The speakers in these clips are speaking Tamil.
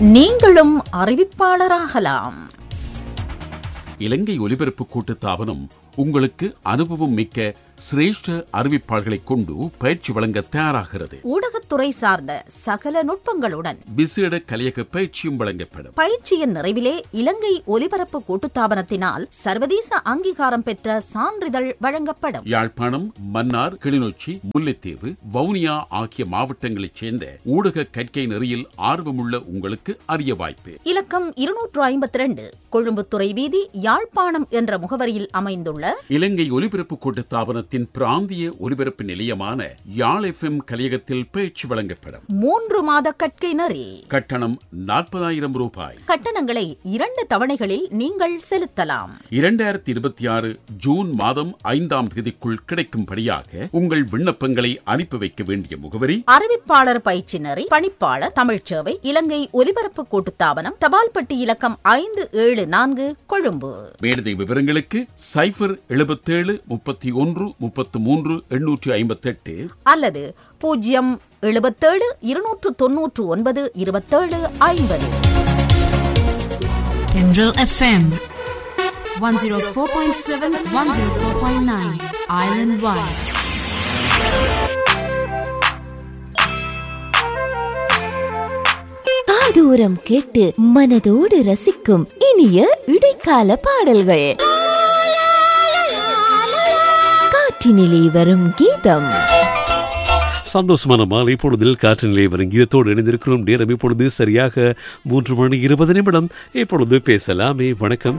நீங்களும் அறிவிப்பாளராகலாம் இலங்கை ஒலிபரப்பு கூட்டுத்தாபனம் உங்களுக்கு அனுபவம் மிக்க சிரேஷ்ட அறிவிப்பாளர்களை கொண்டு பயிற்சி வழங்க தயாராகிறது ஊடகத்துறை சார்ந்த சகல நுட்பங்களுடன் விசேட கலையக பயிற்சியும் வழங்கப்படும் பயிற்சியின் நிறைவிலே இலங்கை ஒலிபரப்பு கூட்டுத்தாபனத்தினால் சர்வதேச அங்கீகாரம் பெற்ற சான்றிதழ் வழங்கப்படும் யாழ்ப்பாணம் மன்னார் கிளிநொச்சி முல்லைத்தீவு வவுனியா ஆகிய மாவட்டங்களைச் சேர்ந்த ஊடக கற்கை நெறியில் ஆர்வமுள்ள உங்களுக்கு அரிய வாய்ப்பு இலக்கம் இருநூற்று ஐம்பத்தி ரெண்டு கொழும்புத்துறை வீதி யாழ்ப்பாணம் என்ற முகவரியில் அமைந்துள்ள இலங்கை ஒலிபரப்பு கூட்டுத்தாபனத்தின் பிராந்திய ஒலிபரப்பு நிலையமான யாழ் எஃப்எம் கலையகத்தில் பயிற்சி வழங்கப்படும் மூன்று மாத கற்கை நெறி கட்டணம் நாற்பதாயிரம் ரூபாய் கட்டணங்களை இரண்டு தவணைகளில் நீங்கள் செலுத்தலாம் இரண்டாயிரத்தி இருபத்தி ஆறு ஜூன் மாதம் ஐந்தாம் தேதிக்குள் கிடைக்கும்படியாக உங்கள் விண்ணப்பங்களை அனுப்பி வைக்க வேண்டிய முகவரி அறிவிப்பாளர் பயிற்சி நெறி பணிப்பாளர் தமிழ்ச்சேவை இலங்கை ஒலிபரப்பு கூட்டுத்தாபனம் தபால்பட்டி இலக்கம் ஐந்து ஏழு நான்கு கொழும்பு மேலதிக விவரங்களுக்கு சைபர் எழுபத்தேழு முப்பத்தி ஒன்று முப்பத்து மூன்று எண்ணூற்றி ஐம்பத்தெட்டு அல்லது பூஜ்ஜியம் எழுபத்தேழு இருநூற்று தொன்னூற்று ஒன்பது இருபத்தேழு ஐம்பது Tendril FM 104.7 104.9 Island Wide காதோரம் கேட்டு மனதோடு ரசிக்கும் இனிய இடைக்கால பாடல்கள் காற்றினிலே வரும் கீதம் சந்தோஷமான மாலை பொழுதில் காற்று நிலை வரும் கீதத்தோடு இணைந்திருக்கிறோம் நேரம் இப்பொழுது சரியாக மூன்று மணி இருபது நிமிடம் இப்பொழுது பேசலாமே வணக்கம்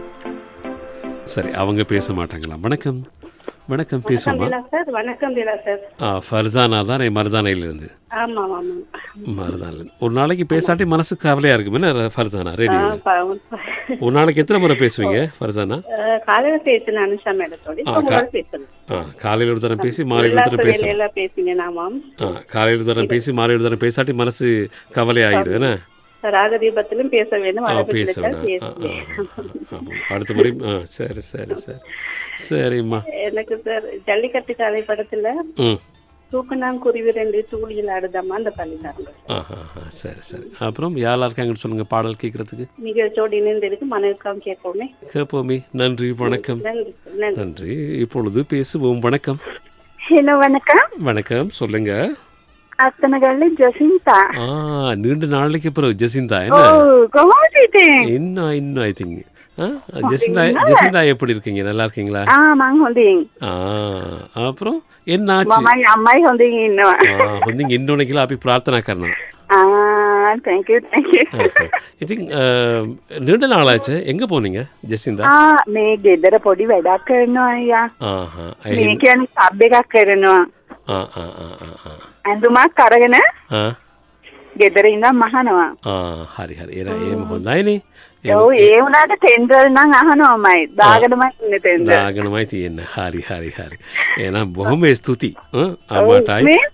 சரி அவங்க பேச மாட்டாங்களா வணக்கம் வணக்கம் பேசுமா லீலா சார் வணக்கம் லீலா சார் ஆ ஃபர்சானா தான் மருதானையிலிருந்து ஆமா ஆமா மருதானிலிருந்து ஒரு நாளைக்கு பேசாட்டி மனசு கவலையா இருக்கும் என்ன ஃபர்சானா ரேடியோ ப- ஒரு நாளைக்கு எத்தனை முறை பேசுவீங்க ஃபர்சானா அஹ், காலையில பேசின அனுஷா மேடத்தோட ஆ, இப்ப கா- முதல் பேசுறேன் ஆ காலையில் ஒரு தரம் பேசி மாலையில் ஒரு தரம் பேசலாம் எல்லாம் பேசிங்க நாமாம் ஆ காலையில் ஒரு தரம் பேசி மாலையில் ஒரு தரம் பேசாட்டி மனசு கவலையாயிடும் என்ன ராகதீபத்திலும் பேச வேண்டும் ஆ அழகு பேச பிள்ளைகள் வேணாம் ஆ, பேசுவேன் ஆ, ஆமாம். அடுத்த முறை ஆ சரி சரி சரி சரிம்மா எனக்கு சார் ஜல்லிக்கட்டு காலை படத்துல ம் தூக்கணாங்குருவி ரெண்டு தூளியில் ஆடுதாமா அந்த பள்ளிதாங்க ஆ ஆ ஆ சரி சரி அப்புறம் யாரெல்லாம் இருக்காங்கன்னு சொல்லுங்கள் பாடல் கேட்குறதுக்கு நிகழ்ச்சியோடு இணைந்து இருக்கு மனைவிக்காம் கேட்கவுமே கேட்போமே நன்றி வணக்கம் நன்றி நன்றி நன்றி இப்பொழுது பேசுவோம் வணக்கம் ஹலோ வணக்கம் வணக்கம் சொல்லுங்க அத்தனகல்ல ஜசிந்தா ஆ நீண்ட நாளைக்கு அப்புறம் ஜெசிந்தா ஓ என்ன கோமாட்டேன் இன்னும் இன்னும் ஐ திங்க் ஜெசிந்தா ஜெசிந்தா எப்படி இருக்கீங்க நல்லா இருக்கீங்களா ஆ மாங்க ஹொந்தீங் ஆ அப்புறம் என்ன ஆச்சு මමයි අම්මයි හොඳින් ඉන්නවා ಆ, ಹೊಂದಿಂಗ್ ಇನ್ನೊಣಗಿಲ್ಲ ಅಪಿ ಪ್ರಾರ್ಥನಾ ಕರ್ನ ஆ தேங்க்யூ தேங்க்யூ ஐ திங்க் நீண்ட நாளாச்சு எங்க போனீங்க ஜெசிந்தா ආ මේ ගෙදර පොඩි වැඩක් කරනවා අයියා ஆஹா මේ කියන්නේ සබ් එකක් කරනවා ஆ ஆ ஆ ஆ ஆ ඇඳුමක් අරගෙන ஆ ගෙදර ඉඳන් මහනවා ஆ හරි හරි එන ඒම හොඳයිනේ ඔව් ඒ වුණාට ටෙන්ඩර් නම් අහනවාමයි දාගෙනමයි ඉන්න ටෙන්ඩර් දාගනමයි තියෙන්න හරි හරි හරි එනම් බොහොම ස්තුති අමටයි මේ-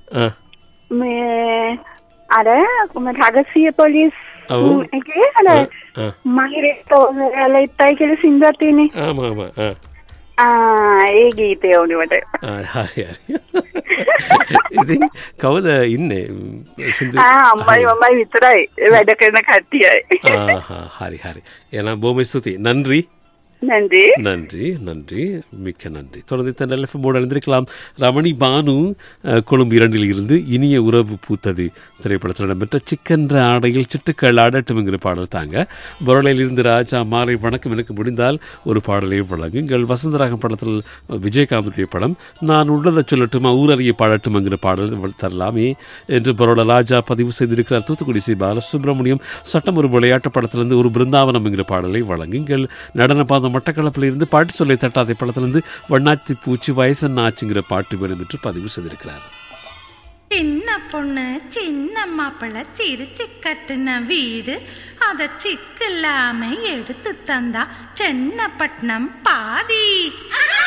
මේ අර කොම රගසිය පොලිස් ඔව්. එකේ අර මහිරේ තෝරලා ඉත්තයි කියලා සින්දුවක් තියෙන්නේ ஆமா ஆமா ஆ ආ ඒ ගීතය උනුවට ஆ, හරි හරි ඉතින් කවුද ඉන්නේ සිින්දු ආ අම්මයි මමයි විතරයි වැඩ කරන කට්ටියයි ஆஹா ஹரி ஹரி ஏன்னா பூமி ஸ்துதி நன்றி නන්දේ நன்றி நன்றி மிக்க நன்றி தொடர்ந்து தன்னல் மூட எழுந்திருக்கலாம் ரமணி பானு அஹ், கொழும்பு இரண்டில் இருந்து இனிய உறவு பூத்தது திரைப்படத்தில் இடம்பெற்ற சிக்கன்ற ஆடையில் சிட்டுக்கள் ஆடட்டும்ங்கிற பாடல் தாங்க பொருளையில் இருந்து ராஜா மாலை வணக்கம் எனக்கு முடிந்தால் ஒரு பாடலை வழங்குங்கள் வசந்தராகம் படத்தில் விஜயகாந்துடைய படம் நான் உள்ளதை சொல்லட்டுமா ஊரறிய பாடட்டும்ங்கிற பாடல் தரலாமே என்று பரோட ராஜா பதிவு செய்திருக்கிறார் தூத்துக்குடி சி பாலசுப்ரமணியம் சட்டம் ஒரு விளையாட்டு படத்திலிருந்து ஒரு பிருந்தாவனம் என்கிற பாடலை வழங்குங்கள் நடன பாதம் மட்டக்களப்பில் இருந்து பாட்டு சொல்லை தட்டாதை படத்திலிருந்து வண்ணாத்தி பூச்சி வயசன் ஆச்சுங்கிற பாட்டு வேணும் என்று பதிவு செய்திருக்கிறார் சின்ன பொண்ணு சின்ன மாப்பிள்ளை சிரிச்சு கட்டுன வீடு அத சிக்கு இல்லாம எடுத்து தந்தா சென்னப்பட்டினம் பாதி